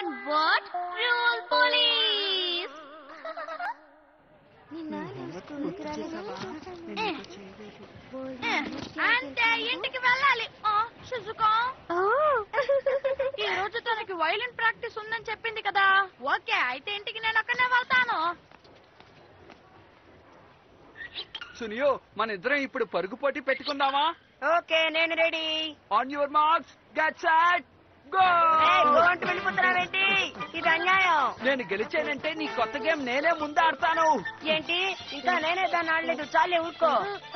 Doraemon what rule police అంతే ఇంటికి వెళ్ళాలి ఆ, షిజుకో ఈ రోజు తనకి వైలిన్ ప్రాక్టీస్ ఉందని చెప్పింది కదా ఓకే అయితే ఇంటికి నేను అక్కడనే వెళ్తాను సునియో మన ఇద్దరం ఇప్పుడు పరుగు పోటీ పెట్టుకుందామా ఓకే నేను ready on your marks get set go గోంటు వెళ్ళిపోతున్నావేంటి ఇది అన్యాయం నేను గెలిచానంటే నీ కొత్త గేమ్ నేనే ముందు ఆడతాను ఏంటి ఇంకా నేనే దాన్ని ఆడలేదు చాలే ఊరుకో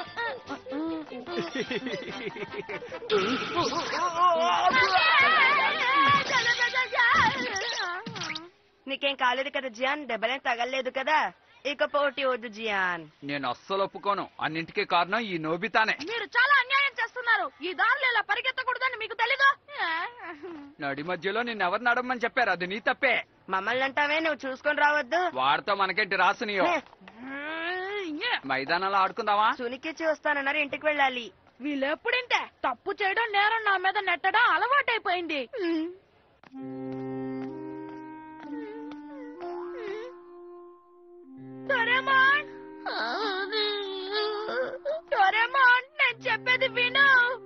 నీకేం కాలేదు కదా జియాన్ దెబ్బలేం తగలేదు కదా ఇక పోటీ వద్దు జియాన్ నేను అస్సలు ఒప్పుకోను అన్నింటికీ కారణం ఈ నోబితానే మీరు చాలా అన్యాయం చేస్తున్నారు ఈ దారిలో ఇలా పరిగెత్తకూడదని మీకు తెలీదు నడి మధ్యలో నిన్ను ఎవరు నడమని చెప్పారు అది నీ తప్పే మమ్మల్ని అంటావే నువ్వు చూసుకొని రావద్దు వాడితో మనకేంటి రాసునియో మైదానంలో ఆడుకుందామా సునికిచ్చి వస్తానన్నారు ఇంటికి వెళ్ళాలి వీళ్ళెప్పుడింతే తప్పు చేయడం నేరం నా మీద నెట్టడం అలవాటైపోయింది డోరేమాన్ డోరేమాన్ నేను చెప్పేది విను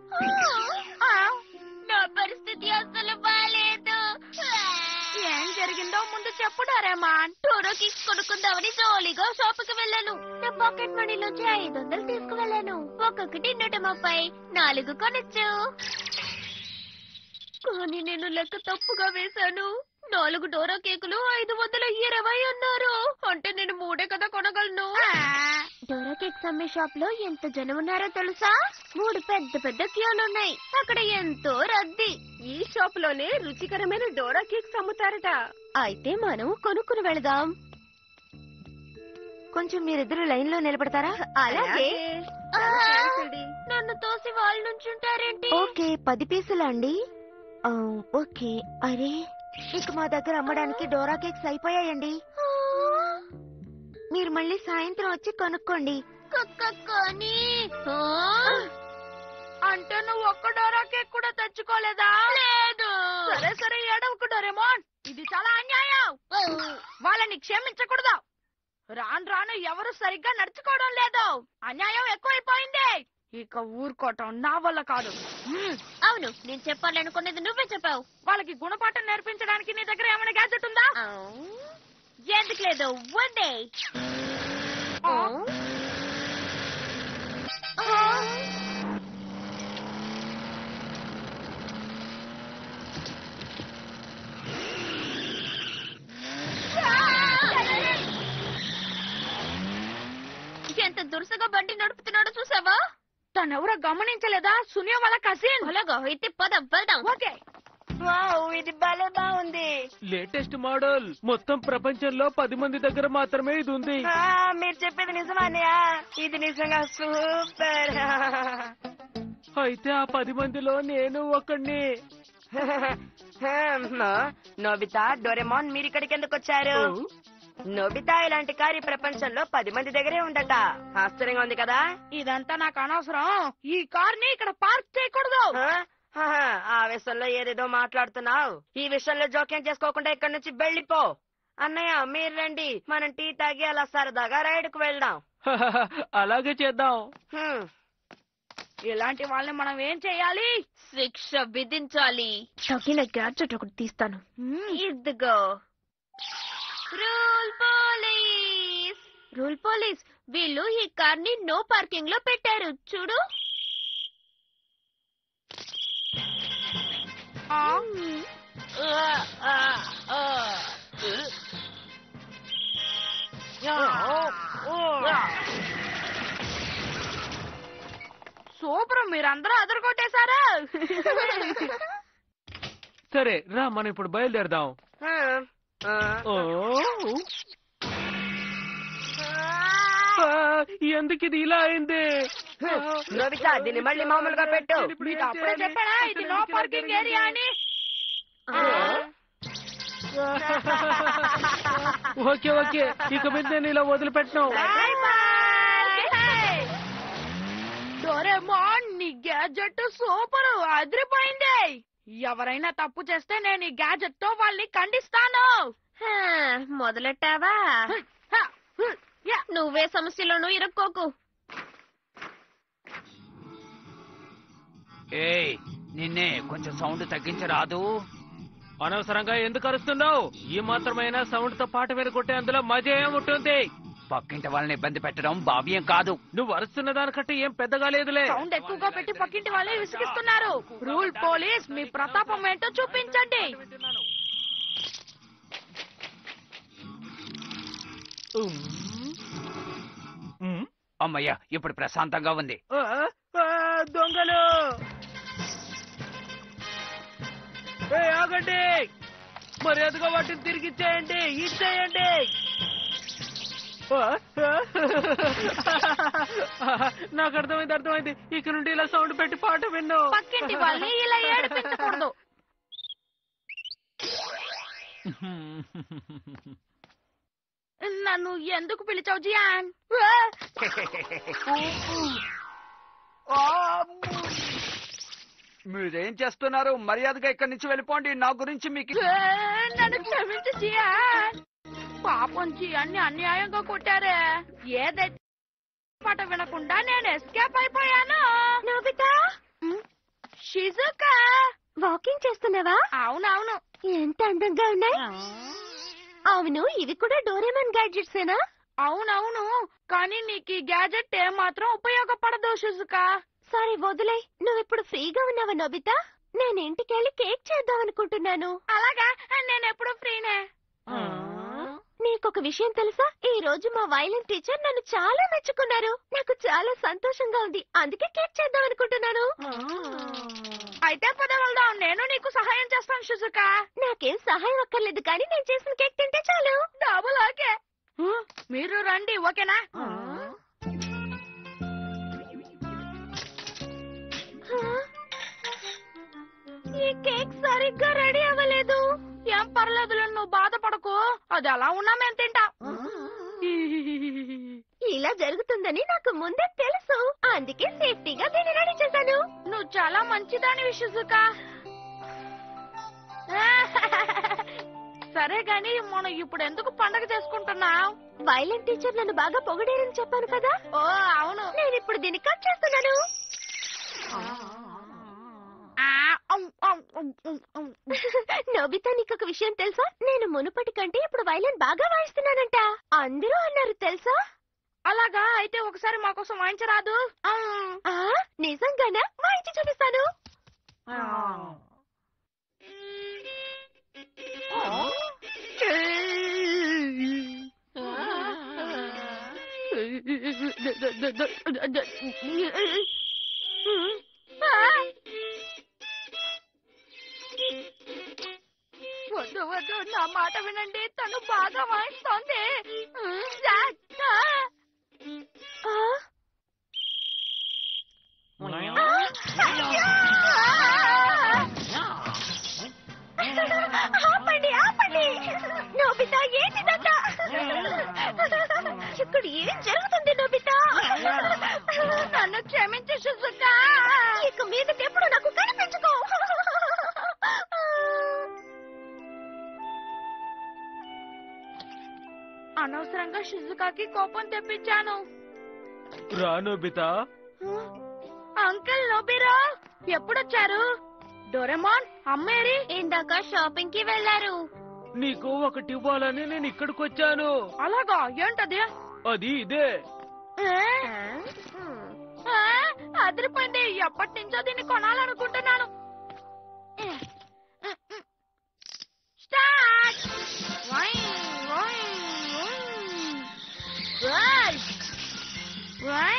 నా పరిస్థితి అస్సలు బాలేదు ఏం జరిగిందో ముందు చెప్పు డోరేమాన్ టూరో కిక్స్ కొనుక్కుందామని జోలీగా షాపుకి వెళ్ళాను నా పాకెట్ మనీలోంచి ఐదు వందలు తీసుకువెళ్ళాను ఒక్కొక్కటి నూట ముప్పై నాలుగు కొనొచ్చు కానీ నేను లెక్క తప్పుగా వేశాను నాలుగు డోరా కేకులు ఐదు వందల ఇరవై అన్నారు అంటే నేను మూడే కదా కొనగలను డోరా కేక్స్ అమ్మే షాప్ లో ఎంత జనం ఉన్నారో తెలుసా మూడు పెద్ద పెద్ద క్యూలున్నాయి అక్కడ ఎంతో రద్దీ ఈ షాప్ లోనే రుచికరమైన డోరా కేక్స్ అమ్ముతారట అయితే మనం కొనుక్కుని వెళదాం కొంచెం మీరిద్దరు లైన్ లో నిలబడతారా అలాగే నన్ను తోసి వాళ్ళు నుంచుంటారేంటి ఓకే పది పీసులా అండి ఆ, ఓకే అరే ఇక మా దగ్గర అమ్మడానికి డోరా కేక్స్ అయిపోయాయండి మీరు మళ్ళీ సాయంత్రం వచ్చి కొనుక్కోండి కానీ అంటే నువ్వు ఒక్క డోరా కేక్ కూడా తెచ్చుకోలేదా లేదు సరే సరే ఏడవకు డోరేమోన్ ఇది చాలా అన్యాయం వాళ్ళని క్షమించకూడదు రాను రాను ఎవరు సరిగ్గా నడుచుకోవడం లేదు అన్యాయం ఎక్కువైపోయింది ఇక ఊరుకోవటం నా వల్ల కాదు అవును నేను చెప్పాలనుకునేది నువ్వే చెప్పావు వాళ్ళకి గుణపాఠం నేర్పించడానికి నీ దగ్గర ఏమైనా గ్యాజెట్ ఉందా ఎందుకు లేదు ఉంది ఎంత దురుసగా బండి నడుపుతున్నాడో చూసావా తనెవరో గమనించలేదా సునియో వాళ్ళ కసిన్ అలాగా అయితే పద వెళ్దాం ఓకే ఇది భలే బాగుంది లేటెస్ట్ మోడల్ మొత్తం ప్రపంచంలో పది మంది దగ్గర మాత్రమే ఇది ఉంది ఆ, మీరు చెప్పేది నిజమానయ్య ఇది నిజంగా సూపర్ అయితే ఆ పది మందిలో నేను ఒకడిని నోబితా డోరెమాన్ మీరు ఇక్కడికి ఎందుకు వచ్చారు నోబితా ఇలాంటి కారు ఈ ప్రపంచంలో పది మంది దగ్గరే ఉండట ఆశ్చర్యంగా ఉంది కదా ఇదంతా నాకు అనవసరం ఈ కార్ ని ఇక్కడ పార్క్ చేయకూడదు ఆ? ఆహా, ఆ విషయంలో ఏదేదో మాట్లాడుతున్నావు ఈ విషయంలో జోక్యం చేసుకోకుండా ఇక్కడి నుంచి వెళ్ళిపో అన్నయ్య మీరు రండి మనం టీ తాగి అలా సరదాగా రైడ్ కు వెళ్దాం అలాగే చేద్దాం హ్మ్. ఇలాంటి వాళ్ళని మనం ఏం చేయాలి శిక్ష విధించాలి తగిన గ్యాడ్జెట్ ఒకటి తీస్తాను ఇదిగో రూల్ పోలీస్ రూల్ పోలీస్ వీళ్ళు ఈ కార్ ని నో పార్కింగ్ లో పెట్టారు చూడు సూపర్ మీరందరూ అదరగొట్టేశారా సరే రా మనం ఇప్పుడు బయలుదేరదాం ఆ, ఆ. ఓ ఆ, ఎందుకు ఇది ఇలా అయింది నోబితా దీన్ని మళ్ళీ మామూలుగా పెట్టు మీకు అప్పుడే చెప్పానా ఇది నో పార్కింగ్ ఏరియా అని ఓకే ఓకే ఇక మీద నేను ఇలా వదిలిపెట్టను బాయ్ బాయ్ డోరేమాన్ నీ గ్యాజెట్ సూపర్ అదిరిపోయింది ఎవరైనా తప్పు చేస్తే నేను ఈ గ్యాజెట్ తో వాళ్ళని ఖండిస్తాను హా, మొదలెట్టావా హ, హ, యా. నువ్వే సమస్యలోనూ ఇరుక్కోకు ఏయ్ నిన్నే కొంచెం సౌండ్ తగ్గించరాదు అనవసరంగా ఎందుకు అరుస్తున్నావు ఈ మాత్రమైనా సౌండ్ తో పాట మీద కొట్టే అందులో మజా ఏముంటుంది పక్కింటి వాళ్ళని ఇబ్బంది పెట్టడం భావ్యం కాదు నువ్వు అరుస్తున్న దానికంటే ఏం పెద్దగా లేదులే సౌండ్ ఎక్కువగా పెట్టి పక్కింటి వాళ్ళని విసిగిస్తున్నారు రూల్ పోలీస్ మీ ప్రతాపం ఏంటో చూపించండి ఉమ్. ఉమ్. అమ్మయ్య ఇప్పుడు ప్రశాంతంగా ఉంది ఆ, ఆ, దొంగలు ఏయ్, ఆగండి మర్యాదగా వాటిని తిరిగి ఇచ్చేయండి ఇచ్చేయండి ఆ, ఆ. నాకు అర్థమైంది అర్థమైంది ఇక నుండి ఇలా సౌండ్ పెట్టి పాట విన్ను పక్కింటి వాళ్ళని ఇలా ఏడిపించకూడదు నన్ను ఎందుకు పిలిచావు జియాన్ మీరేం చేస్తున్నారు మర్యాదగా ఇక్కడి నుంచి వెళ్ళిపోండి నా గురించి మీకు ఏ, నన్ను క్షమించు జియాన్ పాపం జియాన్ని అన్యాయంగా కొట్టారే ఏదైతే మాట వినకుండా నేను ఎస్కేప్ అయిపోయాను నోబితా షిజుకా వాకింగ్ చేస్తున్నావా అవునవును ఎంత అందంగా ఉన్నాయి అవును ఇవి కూడా డోరేమన్ గ్యాడ్జెట్సేనా అవునవును కానీ నీకు ఈ గ్యాజెట్ ఏమాత్రం ఉపయోగపడదు షిజుకా సరే వదిలే నువ్విప్పుడు ఫ్రీగా ఉన్నావా నోబితా నేను ఇంటికెళ్ళి కేక్ చేద్దాం అనుకుంటున్నాను అలాగా నేను ఎప్పుడు ఫ్రీనే నీకొక విషయం తెలుసా ఈ రోజు మా వైలిన్ టీచర్ నన్ను చాలా మెచ్చుకున్నారు నాకు చాలా సంతోషంగా ఉంది అందుకే కేక్ చేద్దాం అనుకుంటున్నాను అయితే పద వెళ్దాం నేను నీకు సహాయం చేస్తాను షిజుకా నాకేం సహాయం అక్కర్లేదు కానీ నేను చేసిన కేక్ తింటే చాలు డబుల్ ఓకే మీరు రండి ఓకేనా హా? ఈ కేక్ సరిగ్గా రెడీ అవ్వలేదు ఏం పర్లేదులే నువ్వు బాధపడకు అది ఎలా ఉన్నా మేము తింటాం ఇలా జరుగుతుందని నాకు ముందే తెలుసు అందుకే సేఫ్టీగా దీన్ని రెడీ చేశాను నువ్వు చాలా మంచిదాని షిజుకా సరే గాని మనం ఇప్పుడు ఎందుకు పండగ చేసుకుంటున్నాం వైలెంట్ టీచర్ నన్ను బాగా పొగిడారని చెప్పాను కదా ఓ అవును నేను ఇప్పుడు దీన్ని కట్ చేస్తున్నాను ఆ, ఔ, ఔ, ఔ, ఔ, ఔ. నోబితా నీకు ఒక విషయం తెలుసా నేను మునుపటి కంటే ఇప్పుడు వైలెన్ బాగా వాయిస్తున్నానంట అందరూ అన్నారు తెలుసా అలాగా అయితే ఒకసారి మా కోసం వాయించరాదు ఆ. ఆ నిజంగానా వాయించి చూపిస్తాను వద్దు వద్దు నా మాట వినండి తను బాగా వాయిస్తోంది ఆ? ఆపండి ఆపండి నోబితా ఏంటిదంతా ఇక్కడ ఏం జరుగుతుంది నోబితా నన్ను క్షమించు సుజుకా ఇక మీదకి ఎప్పుడు నాకు కనిపించుకో అనవసరంగా షిజుకాకి కోపం తెప్పించాను రాను బితా అంకుల్ నోబిరో ఎప్పుడొచ్చారు డోరెమాన్ అమ్మేరి ఇందాక షాపింగ్ కి వెళ్ళారు నీకు ఒకటి ఇవ్వాలని నేను ఇక్కడికి వచ్చాను అలాగా ఏంటది అది ఇదే ఏ? ఆ, అదిరిపోయింది ఎప్పటి నుంచో దీన్ని కొనాలనుకుంటున్నాను స్టార్ట్ వై, వై, వై. వై.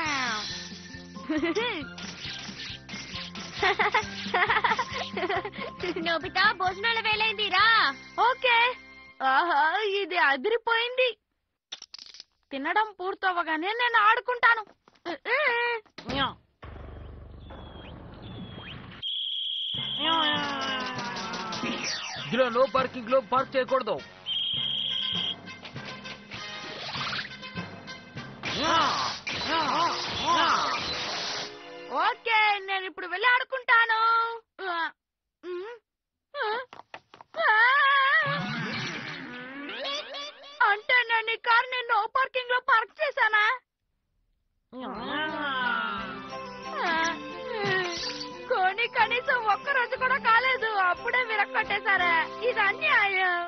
నోబితా భోజనాల వేలైంది రా ఓకే ఆహా ఇది అదిరిపోయింది తినడం పూర్తవగానే నేను ఆడుకుంటాను ఇందులో నో పార్కింగ్ లో పార్క్ చేయకూడదు ఓకే నేను ఇప్పుడు వెళ్ళి ఆడుకుంటాను కొని కనీసం ఒక్క రోజు కూడా కాలేదు అప్పుడే విరక్కొట్టేశారా ఇది అన్యాయం